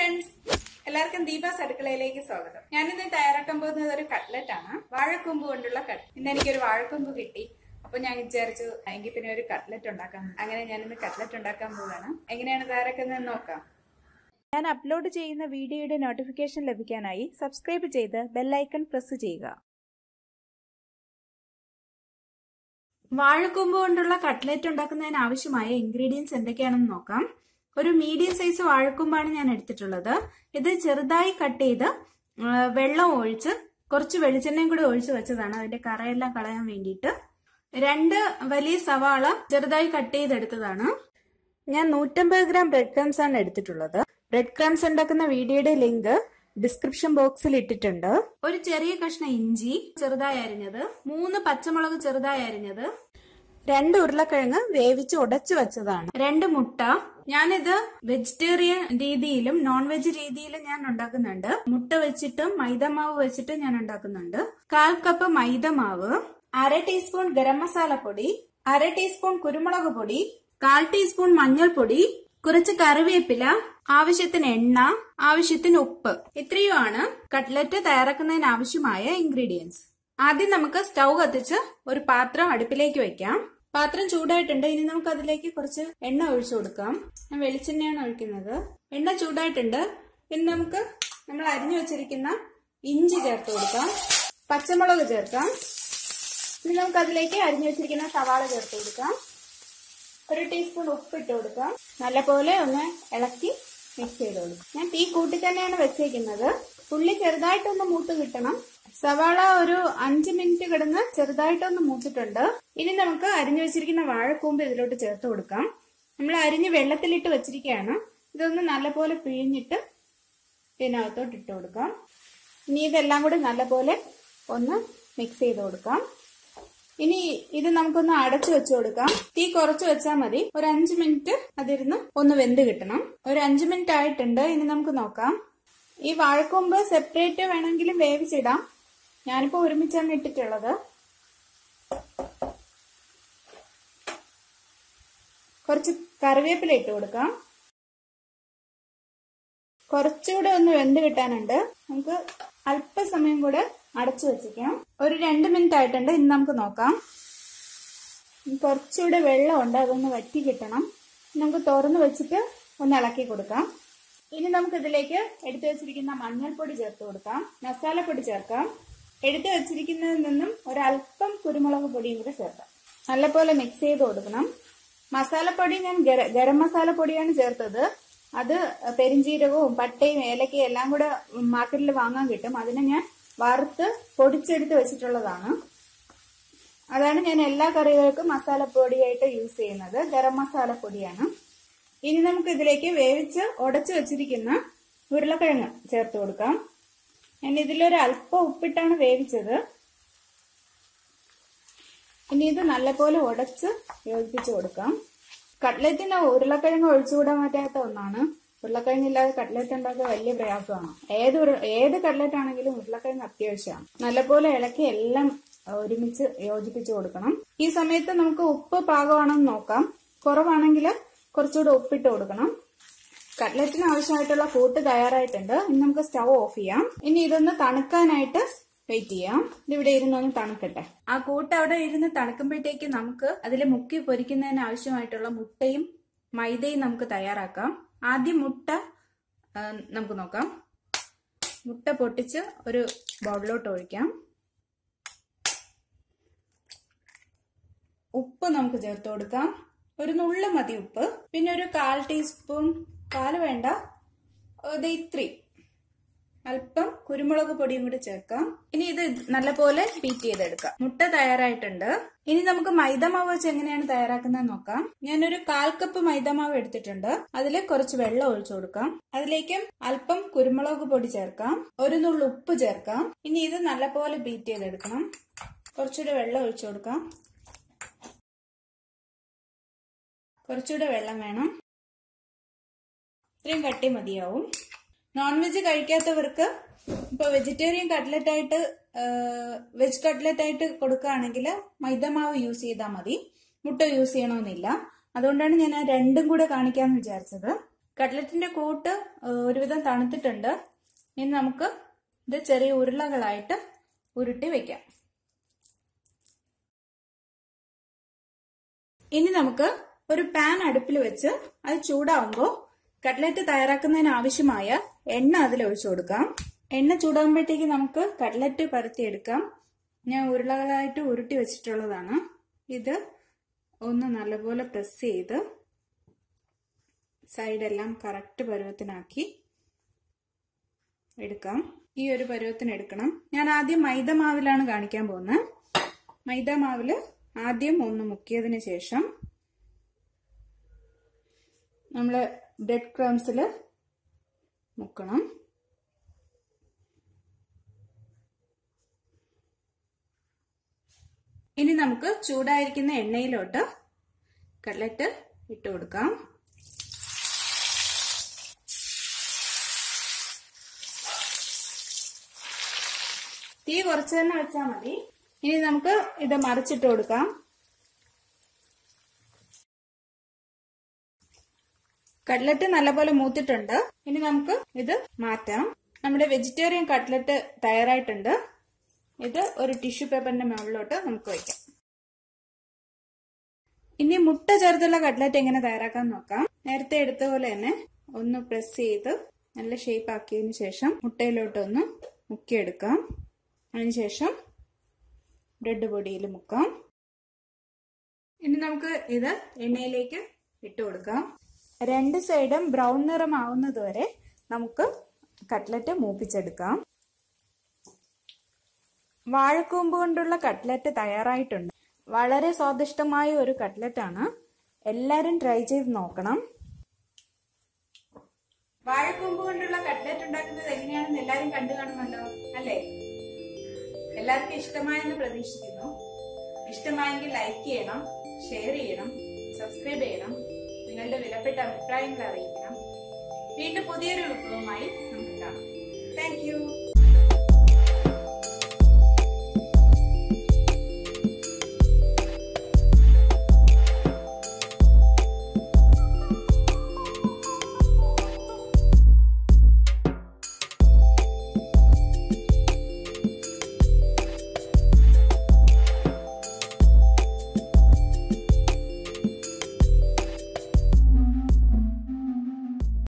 friends എല്ലാവർക്കും ദീപാസ് അടുക്കളയിലേക്ക് സ്വാഗതം ഞാനിന്ന് തയ്യാറാക്കാൻ പോകുന്നത് ഒരു കട്ട്ലറ്റ് ആണ് വാഴക്കൊമ്പ് കൊണ്ടുള്ള കട്ട് ഇന്ന് എനിക്കൊരു വാഴക്കൊമ്പ് കിട്ടി അപ്പൊ ഞാൻ വിചാരിച്ചു എങ്കിൽ പിന്നെ ഒരു കട്ട്ലറ്റ് ഉണ്ടാക്കാം അങ്ങനെ ഞാനിന്ന് കട്ട്ലറ്റ് ഉണ്ടാക്കാൻ പോവുകയാണ് എങ്ങനെയാണ് തയ്യാറാക്കുന്നത് നോക്കാം ഞാൻ അപ്ലോഡ് ചെയ്യുന്ന വീഡിയോയുടെ നോട്ടിഫിക്കേഷൻ ലഭിക്കാനായി സബ്സ്ക്രൈബ് ചെയ്ത് ബെല്ലൈക്കൺ പ്രസ് ചെയ്യുക വാഴക്കൊമ്പ് കൊണ്ടുള്ള കട്ട്ലറ്റ് ഉണ്ടാക്കുന്നതിന് ആവശ്യമായ ഇൻഗ്രീഡിയൻസ് എന്തൊക്കെയാണെന്ന് നോക്കാം ഒരു മീഡിയം സൈസ് വാഴക്കൊമ്പാണ് ഞാൻ എടുത്തിട്ടുള്ളത് ഇത് ചെറുതായി കട്ട് ചെയ്ത് ആ, വെള്ളം ഒഴിച്ച് കുറച്ച് വെളിച്ചെണ്ണയും കൂടി ഒഴിച്ച് വെച്ചതാണ് അതിന്റെ കറയെല്ലാം കളയാൻ വേണ്ടിയിട്ട് രണ്ട് വലിയ സവാള ചെറുതായി കട്ട് ചെയ്തെടുത്തതാണ് ഞാൻ നൂറ്റമ്പത് ഗ്രാം ബ്രെഡ് ക്രംസ് ആണ് എടുത്തിട്ടുള്ളത് ബ്രെഡ് ക്രംസ് ഉണ്ടാക്കുന്ന വീഡിയോയുടെ ലിങ്ക് ഡിസ്ക്രിപ്ഷൻ ബോക്സിൽ ഇട്ടിട്ടുണ്ട് ഒരു ചെറിയ കഷ്ണം ഇഞ്ചി ചെറുതായി അരിഞ്ഞത് മൂന്ന് പച്ചമുളക് ചെറുതായി അരിഞ്ഞത് രണ്ട് ഉരുളക്കിഴങ്ങ് വേവിച്ച് ഉടച്ചു വെച്ചതാണ് രണ്ട് മുട്ട ഞാനിത് വെജിറ്റേറിയൻ രീതിയിലും നോൺ വെജ് രീതിയിലും ഞാൻ ഉണ്ടാക്കുന്നുണ്ട് മുട്ട വെച്ചിട്ടും മൈദമാവ് വെച്ചിട്ടും ഞാൻ ഉണ്ടാക്കുന്നുണ്ട് കാൽ കപ്പ് മൈദമാവ് അര ടീസ്പൂൺ ഗരം മസാല പൊടി അര ടീസ്പൂൺ കുരുമുളക് പൊടി കാൽ ടീസ്പൂൺ മഞ്ഞൾപ്പൊടി കുറച്ച് കറിവേപ്പില ആവശ്യത്തിന് എണ്ണ ആവശ്യത്തിന് ഉപ്പ് ഇത്രയുമാണ് കട്ട്ലറ്റ് തയ്യാറാക്കുന്നതിന് ആവശ്യമായ ഇൻഗ്രീഡിയൻസ് ആദ്യം നമുക്ക് സ്റ്റൗ കത്തിച്ച് ഒരു പാത്രം അടുപ്പിലേക്ക് വെക്കാം പാത്രം ചൂടായിട്ടുണ്ട് ഇനി നമുക്ക് അതിലേക്ക് കുറച്ച് എണ്ണ ഒഴിച്ചു കൊടുക്കാം ഞാൻ വെളിച്ചെണ്ണയാണ് ഒഴിക്കുന്നത് എണ്ണ ചൂടായിട്ടുണ്ട് ഇനി നമുക്ക് നമ്മൾ അരിഞ്ഞു വെച്ചിരിക്കുന്ന ഇഞ്ചി ചേർത്ത് കൊടുക്കാം പച്ചമുളക് ചേർക്കാം ഇനി നമുക്ക് അതിലേക്ക് അരിഞ്ഞു വെച്ചിരിക്കുന്ന സവാള ചേർത്ത് കൊടുക്കാം ഒരു ടീസ്പൂൺ ഉപ്പ് ഇട്ട് കൊടുക്കാം നല്ലപോലെ ഒന്ന് ഇളക്കി മിക്സ് ചെയ്ത് കൊടുക്കാം ഞാൻ തീ കൂട്ടി തന്നെയാണ് വെച്ചേക്കുന്നത് ഉള്ളി ചെറുതായിട്ടൊന്ന് മൂത്ത് കിട്ടണം സവാള ഒരു അഞ്ച് മിനിറ്റ് കിടന്ന് ചെറുതായിട്ടൊന്ന് മൂത്തിട്ടുണ്ട് ഇനി നമുക്ക് അരിഞ്ഞു വെച്ചിരിക്കുന്ന വാഴക്കൂമ്പ് ഇതിലോട്ട് ചേർത്ത് കൊടുക്കാം നമ്മൾ അരിഞ്ഞ് വെള്ളത്തിലിട്ട് വെച്ചിരിക്കുകയാണ് ഇതൊന്ന് നല്ലപോലെ പിഴിഞ്ഞിട്ട് ഇതിനകത്തോട്ട് ഇട്ട് കൊടുക്കാം ഇനി ഇതെല്ലാം കൂടി നല്ലപോലെ ഒന്ന് മിക്സ് ചെയ്ത് കൊടുക്കാം ഇനി ഇത് നമുക്കൊന്ന് അടച്ചു വെച്ചു കൊടുക്കാം തീ കുറച്ച് വെച്ചാൽ മതി ഒരു അഞ്ചു മിനിറ്റ് അതിരുന്ന് ഒന്ന് വെന്ത് കിട്ടണം ഒരു അഞ്ചു മിനിറ്റ് ആയിട്ടുണ്ട് ഇനി നമുക്ക് നോക്കാം ഈ വാഴക്കൊമ്പ് സെപ്പറേറ്റ് വേണമെങ്കിലും വേവിച്ചിടാം ഞാനിപ്പോ ഒരുമിച്ചാണ് ഇട്ടിട്ടുള്ളത് കുറച്ച് കറിവേപ്പില ഇട്ട് കൊടുക്കാം കുറച്ചുകൂടെ ഒന്ന് വെന്ത് കിട്ടാനുണ്ട് നമുക്ക് അല്പസമയം കൂടെ അടച്ചു വെച്ചിരിക്കാം ഒരു രണ്ട് മിനിറ്റ് ആയിട്ടുണ്ട് ഇനി നമുക്ക് നോക്കാം കുറച്ചുകൂടെ വെള്ളമുണ്ട് അതൊന്ന് വറ്റി കിട്ടണം നമുക്ക് തുറന്ന് വെച്ചിട്ട് ഒന്ന് ഇളക്കി കൊടുക്കാം ഇനി നമുക്ക് ഇതിലേക്ക് എടുത്തു വെച്ചിരിക്കുന്ന മഞ്ഞൾപ്പൊടി ചേർത്ത് കൊടുക്കാം മസാലപ്പൊടി ചേർക്കാം എടുത്തു വെച്ചിരിക്കുന്നതിൽ നിന്നും ഒരല്പം കുരുമുളക് പൊടിയും കൂടെ ചേർക്കാം നല്ലപോലെ മിക്സ് ചെയ്ത് കൊടുക്കണം മസാലപ്പൊടി ഞാൻ ഗര- ഗരം മസാല പൊടിയാണ് ചേർത്തത് അത് പെരിഞ്ചീരകവും പട്ടയും ഏലക്കയും എല്ലാം കൂടെ മാർക്കറ്റിൽ വാങ്ങാൻ കിട്ടും അതിനെ ഞാൻ വറുത്ത് പൊടിച്ചെടുത്ത് വെച്ചിട്ടുള്ളതാണ് അതാണ് ഞാൻ എല്ലാ കറികൾക്കും മസാലപ്പൊടിയായിട്ട് യൂസ് ചെയ്യുന്നത് ഗരം മസാലപ്പൊടിയാണ് ഇനി നമുക്ക് ഇതിലേക്ക് വേവിച്ച് ഉടച്ചു വെച്ചിരിക്കുന്ന ഉരുളക്കിഴങ്ങ് ചേർത്ത് കൊടുക്കാം ഞാൻ ഇതിലൊരു അല്പം ഉപ്പിട്ടാണ് വേവിച്ചത് ഇനി ഇത് നല്ലപോലെ ഉടച്ച് യോജിപ്പിച്ച് കൊടുക്കാം കട്ട്ലറ്റിന് ഉരുളക്കിഴങ്ങ് ഒഴിച്ചുകൂടാൻ പറ്റാത്ത ഒന്നാണ് ഉരുളക്കിഴങ്ങില്ലാതെ കട്ട്ലറ്റ് ഉണ്ടാക്കുക വലിയ പ്രയാസമാണ് ഏത് ഉരുള- ഏത് കട്ട്ലറ്റ് ആണെങ്കിലും ഉരുളക്കിഴങ്ങ് അത്യാവശ്യമാണ് നല്ലപോലെ ഇളക്കി എല്ലാം ഒരുമിച്ച് യോജിപ്പിച്ച് കൊടുക്കണം ഈ സമയത്ത് നമുക്ക് ഉപ്പ് പാകമാണെന്ന് നോക്കാം കുറവാണെങ്കിൽ കുറച്ചുകൂടെ ഉപ്പിട്ട് കൊടുക്കണം കട്ട്ലറ്റിന് ആവശ്യമായിട്ടുള്ള കൂട്ട് തയ്യാറായിട്ടുണ്ട് ഇനി നമുക്ക് സ്റ്റൗ ഓഫ് ചെയ്യാം ഇനി ഇതൊന്ന് തണുക്കാനായിട്ട് വെയിറ്റ് ചെയ്യാം ഇതിവിടെ ഇരുന്നൊന്ന് തണുക്കട്ടെ ആ കൂട്ട് അവിടെ ഇരുന്ന് തണുക്കുമ്പോഴത്തേക്ക് നമുക്ക് അതിൽ മുക്കി പൊരിക്കുന്നതിന് ആവശ്യമായിട്ടുള്ള മുട്ടയും മൈദയും നമുക്ക് തയ്യാറാക്കാം ആദ്യം മുട്ട ആ, നമുക്ക് നോക്കാം മുട്ട പൊട്ടിച്ച് ഒരു ബൗളിലോട്ട് ഒഴിക്കാം ഉപ്പ് നമുക്ക് ചേർത്ത് കൊടുക്കാം ഒരു നുള്ള മതി ഉപ്പ് പിന്നെ ഒരു കാൽ ടീസ്പൂൺ കാല് വേണ്ട ഇത് ഇത്രയും അല്പം കുരുമുളക് പൊടിയും കൂടി ചേർക്കാം ഇനി ഇത് നല്ലപോലെ ബീറ്റ് ചെയ്തെടുക്കാം മുട്ട തയ്യാറായിട്ടുണ്ട് ഇനി നമുക്ക് മൈദമാവ് വെച്ച് എങ്ങനെയാണ് തയ്യാറാക്കുന്നത് നോക്കാം ഞാനൊരു കാൽ കപ്പ് മൈദമാവ് എടുത്തിട്ടുണ്ട് അതിൽ കുറച്ച് വെള്ളം ഒഴിച്ചു കൊടുക്കാം അതിലേക്ക് അല്പം കുരുമുളക് പൊടി ചേർക്കാം ഒരു നുള്ളു ഉപ്പ് ചേർക്കാം ഇനി ഇത് നല്ലപോലെ ബീറ്റ് ചെയ്തെടുക്കണം കുറച്ചുകൂടെ വെള്ളം ഒഴിച്ചു കൊടുക്കാം കുറച്ചുകൂടെ വെള്ളം വേണം ഇത്രയും കട്ടി മതിയാവും നോൺ വെജ് കഴിക്കാത്തവർക്ക് ഇപ്പൊ വെജിറ്റേറിയൻ കട്ട്ലറ്റ് ആയിട്ട് വെജ് കട്ട്ലറ്റ് ആയിട്ട് കൊടുക്കുകയാണെങ്കിൽ മൈദമാവ് യൂസ് ചെയ്താൽ മതി മുട്ട യൂസ് ചെയ്യണമെന്നില്ല അതുകൊണ്ടാണ് ഞാൻ ആ രണ്ടും കൂടെ കാണിക്കാന്ന് വിചാരിച്ചത് കട്ലറ്റിന്റെ കൂട്ട് ഏഹ്, ഒരുവിധം തണുത്തിട്ടുണ്ട് ഇനി നമുക്ക് ഇത് ചെറിയ ഉരുളകളായിട്ട് ഉരുട്ടി വെക്കാം ഇനി നമുക്ക് ഒരു പാൻ അടുപ്പിൽ വെച്ച് അത് ചൂടാവുമ്പോൾ കട്ലറ്റ് തയ്യാറാക്കുന്നതിന് ആവശ്യമായ എണ്ണ അതിൽ ഒഴിച്ചു കൊടുക്കാം എണ്ണ ചൂടാകുമ്പോഴത്തേക്ക് നമുക്ക് കട്ലറ്റ് പരത്തിയെടുക്കാം ഞാൻ ഉരുളകളായിട്ട് ഉരുട്ടി വെച്ചിട്ടുള്ളതാണ് ഇത് ഒന്ന് നല്ലപോലെ പ്രസ് ചെയ്ത് സൈഡെല്ലാം കറക്റ്റ് പരുവത്തിനാക്കി എടുക്കാം ഈ ഒരു പരുവത്തിന് എടുക്കണം ഞാൻ ആദ്യം മൈദ മാവിലാണ് കാണിക്കാൻ പോകുന്നത് മൈദ മാവിൽ ആദ്യം ഒന്ന് മുക്കിയതിന് ശേഷം നമ്മൾ ബ്രെഡ് ക്രംസിൽ മുക്കണം ഇനി നമുക്ക് ചൂടായിരിക്കുന്ന എണ്ണയിലോട്ട് കട്ലറ്റ് ഇട്ട് കൊടുക്കാം തീ കുറച്ച് തന്നെ വെച്ചാൽ മതി ഇനി നമുക്ക് ഇത് മറിച്ചിട്ട് കൊടുക്കാം കട്ലറ്റ് നല്ലപോലെ മൂത്തിട്ടുണ്ട് ഇനി നമുക്ക് ഇത് മാറ്റാം നമ്മുടെ വെജിറ്റേറിയൻ കട്ലറ്റ് തയ്യാറായിട്ടുണ്ട് ഇത് ഒരു ടിഷ്യൂ പേപ്പറിന്റെ മുകളിലോട്ട് നമുക്ക് വയ്ക്കാം ഇനി മുട്ട ചേർത്തുള്ള കട്ലറ്റ് എങ്ങനെ തയ്യാറാക്കാൻ നോക്കാം നേരത്തെ എടുത്ത പോലെ തന്നെ ഒന്ന് പ്രസ് ചെയ്ത് നല്ല ഷേപ്പ് ആക്കിയതിന് ശേഷം മുട്ടയിലോട്ട് ഒന്ന് മുക്കിയെടുക്കാം അതിനുശേഷം ബ്രെഡ് പൊടിയിൽ മുക്കാം ഇനി നമുക്ക് ഇത് എണ്ണയിലേക്ക് ഇട്ട് കൊടുക്കാം രണ്ട് സൈഡും ബ്രൗൺ നിറം ആവുന്നത് വരെ നമുക്ക് കട്ലറ്റ് മൂപ്പിച്ചെടുക്കാം വാഴക്കൂമ്പ് കൊണ്ടുള്ള കട്ലറ്റ് തയ്യാറായിട്ടുണ്ട് വളരെ സ്വാദിഷ്ടമായ ഒരു കട്ലറ്റ് ആണ് എല്ലാരും ട്രൈ ചെയ്ത് നോക്കണം വാഴക്കൂമ്പ് കൊണ്ടുള്ള കട്ലറ്റ് ഉണ്ടാക്കുന്നത് എങ്ങനെയാണെന്ന് എല്ലാരും കണ്ടു കാണുമല്ലോ അല്ലേ എല്ലാവർക്കും ഇഷ്ടമായെന്ന് പ്രതീക്ഷിക്കുന്നു ഇഷ്ടമായെങ്കിൽ ലൈക്ക് ചെയ്യണം ഷെയർ ചെയ്യണം സബ്സ്ക്രൈബ് ചെയ്യണം നിങ്ങളുടെ വിലപ്പെട്ട അഭിപ്രായങ്ങൾ അറിയിക്കണം വീണ്ടും പുതിയൊരു വിഭവമായി നമുക്ക് കാണാം താങ്ക് യു